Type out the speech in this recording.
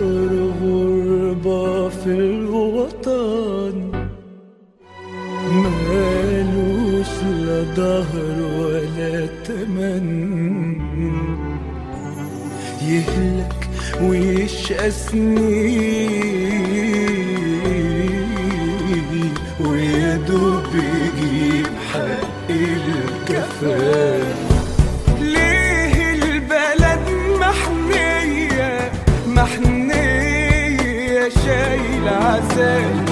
بقر غربة في الوطن مالوش لا ظهر ولا تمن يهلك ويشقى سنين ويدوب يجيب حق الكفان ليه البلد محنية محنية شايل عذاب